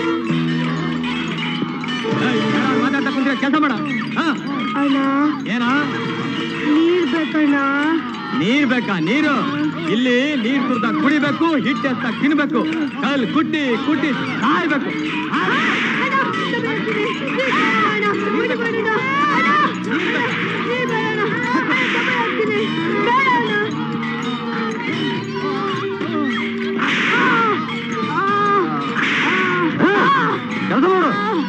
ಮಾತಾಡ್ತಾ ಕುಂತ್ರೆ ಕೆಲಸ ಮಾಡ ಹಾ ಅಣ್ಣ ಏನ ನೀರ್ ಬೇಕಣ್ಣ ನೀರ್ ಬೇಕಾ ನೀರು ಇಲ್ಲಿ ನೀರ್ ಕುಡ್ದ ಕುಡಿಬೇಕು ಹಿಟ್ಟು ಅಂತ ತಿನ್ಬೇಕು ಕಲ್ ಕುಟ್ಟಿ ಕುಟ್ಟಿ ಕಾಯ್ಬೇಕು ಅಣ್ಣ, ತಗೊಂಡ್ ಬರ್ತೀನಿ. ನೀರ್ ಬೇಡ ಅಣ್ಣ, ತಗೊಂಡ್ ಬರ್ತೀನಿ. ಅಣ್ಣ, ನೀರ್ ಬೇಡ ಅಣ್ಣ. ಅಣ್ಣ, ತಗೊಂಡ್ ಬರ್ತೀನಿ. ಬೇಡ ಅಣ್ಣ. ಆ, ಆ, ಆ, ಕೆಲಸ ಮಾಡು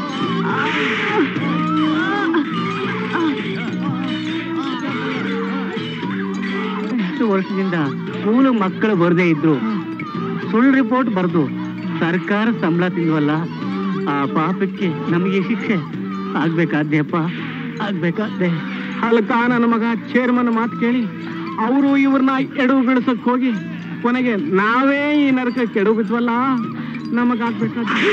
ಎಷ್ಟು ವರ್ಷದಿಂದ ಸ್ಕೂಲ್ ಮಕ್ಕಳು ಬರದೇ ಇದ್ರು ಸುಳ್ಳು ರಿಪೋರ್ಟ್ ಬರ್ದು ಸರ್ಕಾರ ಸಂಬಳ ತಿಂದ್ವಲ್ಲ ಆ ಪಾಪಕ್ಕೆ ನಮಗೆ ಶಿಕ್ಷೆ ಆಗ್ಬೇಕಾದ್ಯಪ್ಪ ಆಗ್ಬೇಕಾದ್ದೆ ಅಲ್ಕ ನನ್ನ ಮಗ ಚೇರ್ಮನ್ ಮಾತು ಕೇಳಿ ಅವರು ಇವ್ರನ್ನ ಎಡವುಗೊಳಿಸಕ್ ಹೋಗಿ ಕೊನೆಗೆ ನಾವೇ ಈ ನರಕಕ್ಕೆ ಎಡವು ಬಿದ್ವಲ್ಲ ನಮಗಾಗ್ಬೇಕಾದ್ರೆ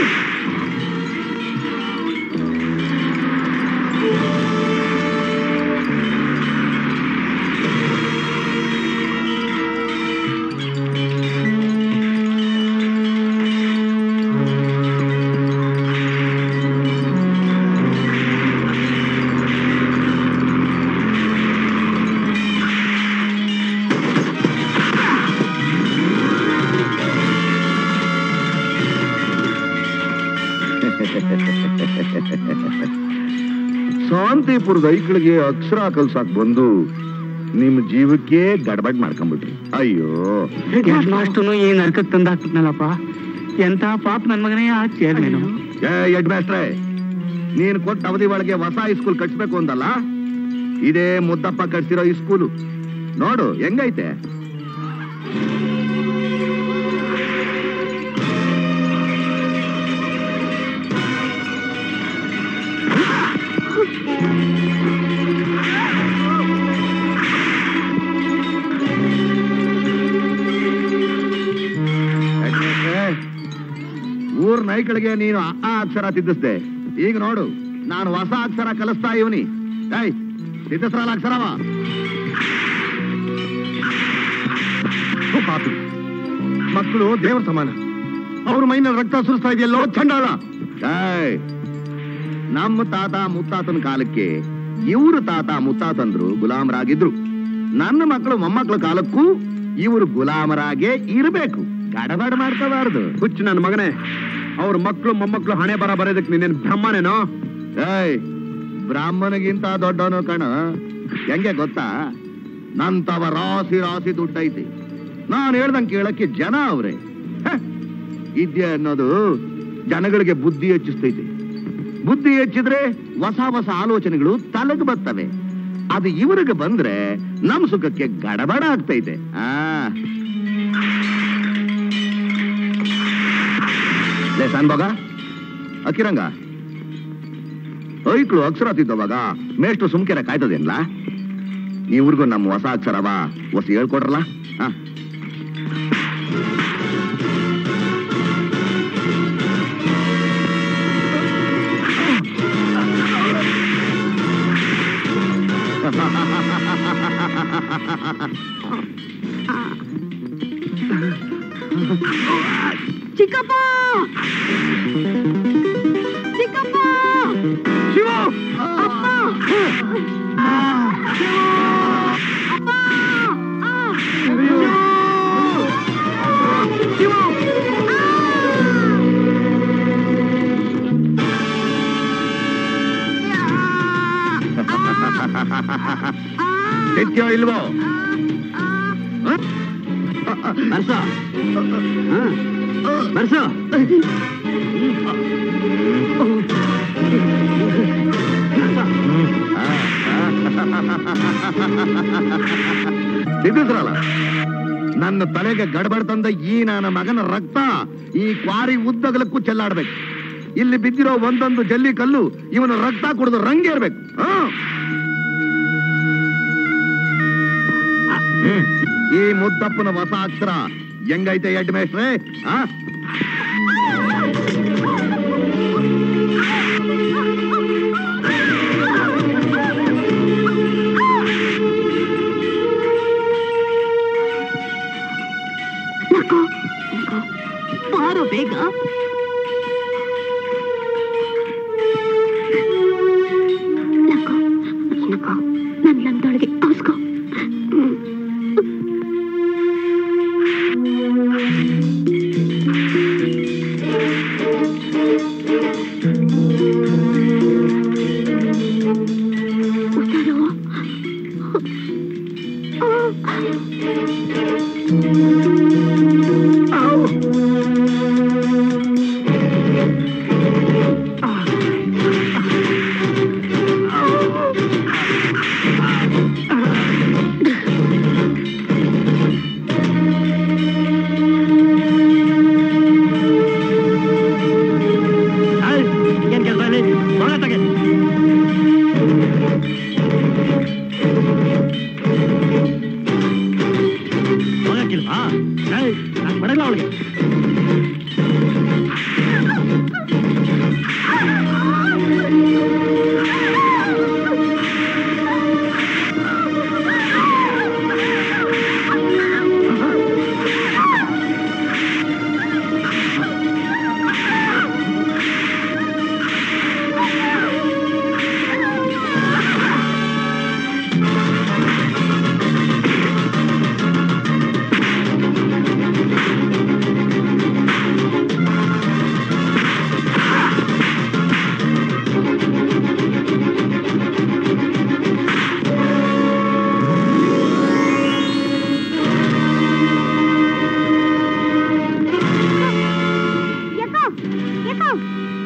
ಶಾಂತಿಪುರದ ಐಕ್ಳಿಗೆ ಅಕ್ಷರ ಕಲ್ಸಾಕ್ ಬಂದು ನಿಮ್ ಜೀವಕ್ಕೆ ಗಡಬಡ್ ಮಾಡ್ಕೊಂಡ್ಬಿಟ್ರಿ ಅಯ್ಯೋ ಹೆಡ್ ಮಾಸ್ಟರ್ನು ಈ ನರಕಕ್ಕೆ ತಂದು ಹಾಕ್ಬಿಟ್ನಲ್ಲಪ್ಪ ಎಂತ ಪಾಪ ನನ್ ಮಗನೇ ಆ ಚೇರ್ಮನು ಏ ಹೆಡ್ ಮಾಸ್ಟ್ರೇ ನೀನ್ ಕೊಟ್ಟ ಅವಧಿ ಒಳಗೆ ಹೊಸ ಸ್ಕೂಲ್ ಕಟ್ಸ್ಬೇಕು ಅಂದಲ್ಲ ಇದೇ ಮುದ್ದಪ್ಪ ಕಟ್ಸಿರೋ ಈ ಸ್ಕೂಲು ನೋಡು ಹೆಂಗೈತೆ ಹೆಡ್ಮಾಸ್ಟ್ರೇ, ಊರ್ ನಾಯ್ಗಳಿಗೆ ನೀನು ಅ ಆ ಅಕ್ಷರ ತಿದ್ದಿಸ್ದೆ ಈಗ ನೋಡು ನಾನು ಹೊಸ ಅಕ್ಷರ ಕಲಿಸ್ತಾ ಇವನಿ ಏಯ್ ತಿದ್ದಿಸ್ರಲ್ಲ ಅಕ್ಷರವ ಪಾಪಿ ಮಕ್ಕಳು ದೇವರ ಸಮಾನ ಅವ್ರ ಮೈನ ರಕ್ತ ಸುರಿಸ್ತಾ ಇದೆಯಲ್ಲೋ ಚಂಡಾಳ ಏಯ್ ನಮ್ಮ ತಾತ ಮುತ್ತಾತನ ಕಾಲಕ್ಕೆ ಇವ್ರ ತಾತ ಮುತ್ತಾತಂದ್ರು ಗುಲಾಮರಾಗಿದ್ರು ನನ್ನ ಮಕ್ಕಳು ಮೊಮ್ಮಕ್ಕಳ ಕಾಲಕ್ಕೂ ಇವರು ಗುಲಾಮರಾಗೆ ಇರಬೇಕು ಗಡಬಡ ಮಾಡ್ಕೋಬಾರ್ದು ಹುಚ್ಚು ನನ್ನ ಮಗನೇ ಅವ್ರ ಮಕ್ಕಳು ಮೊಮ್ಮಕ್ಕಳು ಹಣೆ ಬರ ಬರೋದಕ್ಕೆ ನೀನೇನ್ ಬ್ರಹ್ಮನೇನೋ ಏಯ್ ಬ್ರಾಹ್ಮಣಗಿಂತ ದೊಡ್ಡವನು ಕಣ ಹೆಂಗೆ ಗೊತ್ತಾ ನಂತವ ರಾಸಿ ರಾಸಿ ದುಡ್ಡೈತಿ ನಾನು ಹೇಳ್ದಂಗೆ ಕೇಳಕ್ಕೆ ಜನ ಅವ್ರೆ ಹ, ವಿದ್ಯೆ ಅನ್ನೋದು ಜನಗಳಿಗೆ ಬುದ್ಧಿ ಹೆಚ್ಚಿಸ್ತೈತಿ ಬುದ್ಧಿ ಹೆಚ್ಚಿದ್ರೆ ಹೊಸ ಹೊಸ ಆಲೋಚನೆಗಳು ತಲೆಗೆ ಬರ್ತವೆ ಅದು ಇವ್ರಿಗೆ ಬಂದ್ರೆ ನಮ್ ಸುಖಕ್ಕೆ ಗಡಬಡ ಆಗ್ತೈತೆ ಆ ಲೇ ಶಾನ್ಭೋಗ ಅಕ್ಕಿರಂಗ ಐಕ್ಳು ಅಕ್ಷರ ತಿದ್ದವಾಗ ಮೇಷ್ಟ್ರು ಸುಮ್ಕೆರ ಕಾಯ್ತದೇನ್ಲ ಇವ್ರಿಗೂ ನಮ್ಮ ಹೊಸ ಅಕ್ಷರವ ಹೊಸ ಹೇಳ್ಕೊಡ್ರಲ್ಲ ಹಾ ಚಿಕ್ಕಪ್ಪ ಚಿಕ್ಕಪ್ಪ ಶಿವ ಅಪ್ಪ ಅಪ್ಪ ಆ. ನಿತ್ಯ ಇಲ್ವೋ ಹ? ಬರ್ಸ ಬರ್ಸ ತಿದ್ದಿದ್ರಲ್ಲ ನನ್ನ ತಲೆಗೆ ಗಡಬಡ ತಂದ ಈ ನನ್ನ ಮಗನ ರಕ್ತ ಈ ಕ್ವಾರಿ ಉದ್ದಗಲಕ್ಕೂ ಚೆಲ್ಲಾಡ್ಬೇಕು ಇಲ್ಲಿ ಬಿದ್ದಿರೋ ಒಂದೊಂದು ಜಲ್ಲಿ ಕಲ್ಲು ಇವನ ರಕ್ತ ಕುಡಿದು ರಂಗೇರ್ಬೇಕು ಹ? ಹ್ಮ್. ಈ ಮುದ್ದಪ್ಪನ ಹೊಸ ಅಕ್ಷರ ಹೆಂಗೈತೆ ಹೆಡ್ ಮೇಸ್ಟ್ರೆ ಆ ನಕೋ ನಕೋ ಬಾರೋ ಬೇಗ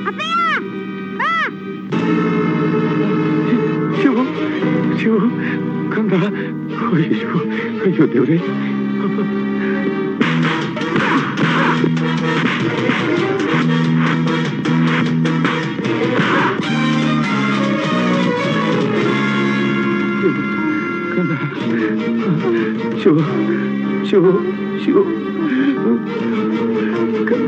ಅಪ್ಪಯ್ಯ ಬಾ ಶಿವು ಶಿವು ಕಂದ ಅಯ್ಯೋ ಅಯ್ಯೋ ದೇವ್ರೆ ಕಂದ ಶಿವು ಶಿವು ಶಿವು ಕಂದ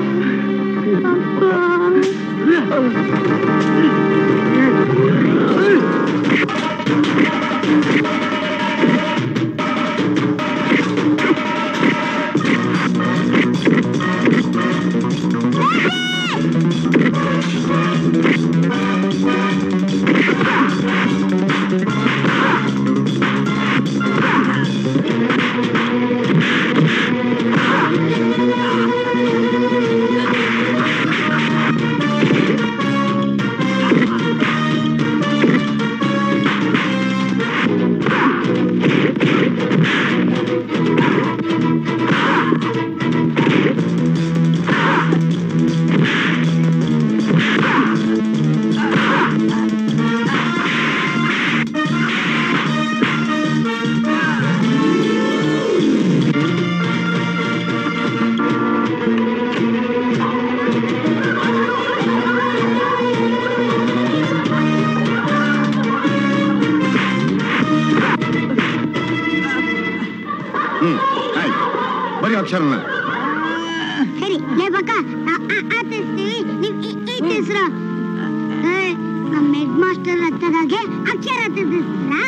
ಹ್ಮ್ ಆಯ್ತು ಬರೀ ಅಕ್ಷರನ ಸರಿ ಲೇ ಬಕ್ಕ ಆತಿಸ್ತೀವಿ ನೀವ್ ಈಟ್ ಹೆಸರು ನಮ್ಮ ಹೆಡ್ ಮಾಸ್ಟರ್ ಹತ್ತದಾಗೆ ಅಕ್ಷರ ತಿದ್ದಿಸ್ತೀರಾ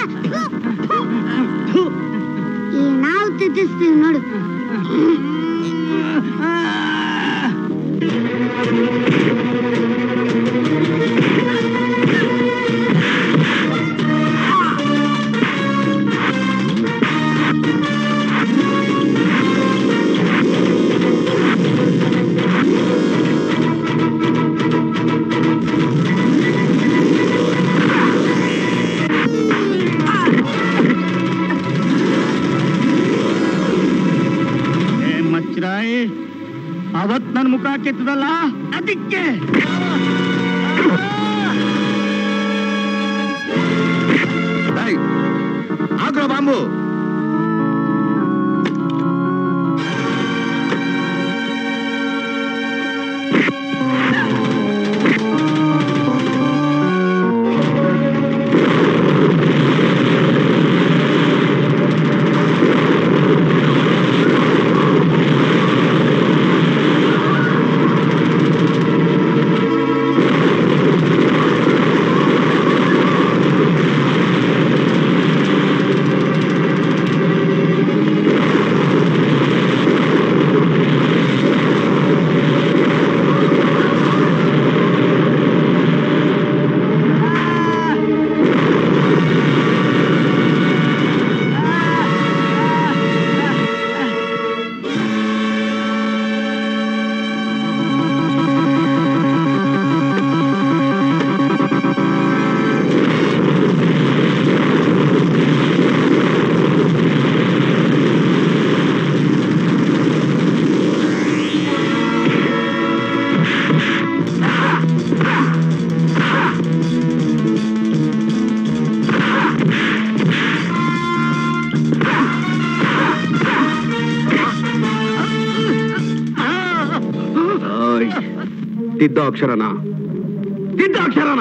ಈ ನಾವು ತಿದ್ದಿಸ್ತೀವಿ ನೋಡು ಏ ಮಚ್ರಾಯಿ ಅವತ್ ನನ್ ಮುಖ ಕೆತ್ತದಲ್ಲ ಅದಕ್ಕೆ ಆಗ್ರೋ ಬಾಂಬು ತಿದ್ದ ಅಕ್ಷರನ ತಿದ್ದ ಅಕ್ಷರನ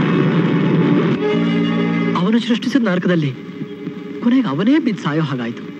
ಅವನು ಸೃಷ್ಟಿಸಿದ ನರಕದಲ್ಲಿ ಕೊನೆಗೆ ಅವನೇ ಬಿದ್ದು ಸಾಯೋ ಹಾಗಾಯ್ತು